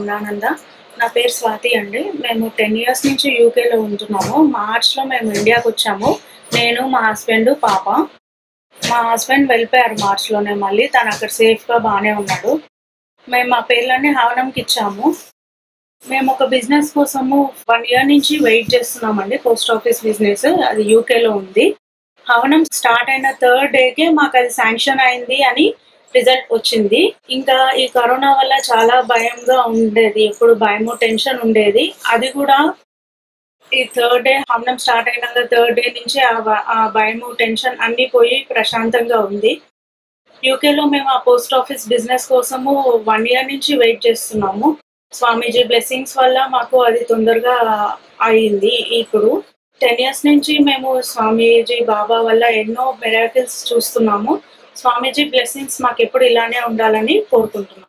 జ్ఞానానంద నా పేరు స్వాతి అండి మేము టెన్ ఇయర్స్ నుంచి యూకేలో ఉంటున్నాము మార్చ్లో మేము ఇండియాకి వచ్చాము నేను మా హస్బెండ్ పాప మా హస్బెండ్ వెళ్ళిపోయారు మార్చ్లోనే మళ్ళీ తను అక్కడ సేఫ్గా బాగానే ఉన్నాడు మేము మా పేర్లన్నీ హవనంకి ఇచ్చాము మేము ఒక బిజినెస్ కోసము వన్ ఇయర్ నుంచి వెయిట్ చేస్తున్నామండి పోస్ట్ ఆఫీస్ బిజినెస్ అది యూకేలో ఉంది హవనం స్టార్ట్ అయిన థర్డ్ డేకే మాకు అది శాంక్షన్ అయింది అని రిజల్ట్ వచ్చింది ఇంకా ఈ కరోనా వల్ల చాలా భయంగా ఉండేది ఎప్పుడు భయము టెన్షన్ ఉండేది అది కూడా ఈ థర్డ్ డే హవనం స్టార్ట్ అయినాక థర్డ్ డే నుంచి ఆ భ- ఆ భయము టెన్షన్ అన్నీ పోయి ప్రశాంతంగా ఉంది యూకేలో మేము ఆ పోస్ట్ ఆఫీస్ బిజినెస్ కోసము వన్ ఇయర్ నుంచి వెయిట్ చేస్తున్నాము స్వామీజీ బ్లెస్సింగ్స్ వల్ల మాకు అది తొందరగా అయింది ఇప్పుడు టెన్ ఇయర్స్ నుంచి మేము స్వామీజీ బాబా వల్ల ఎన్నో మెరాకిల్స్ చూస్తున్నాము స్వామీజీ బ్లెస్సింగ్స్ మాకు ఎప్పుడు ఇలానే ఉండాలని కోరుకుంటున్నాం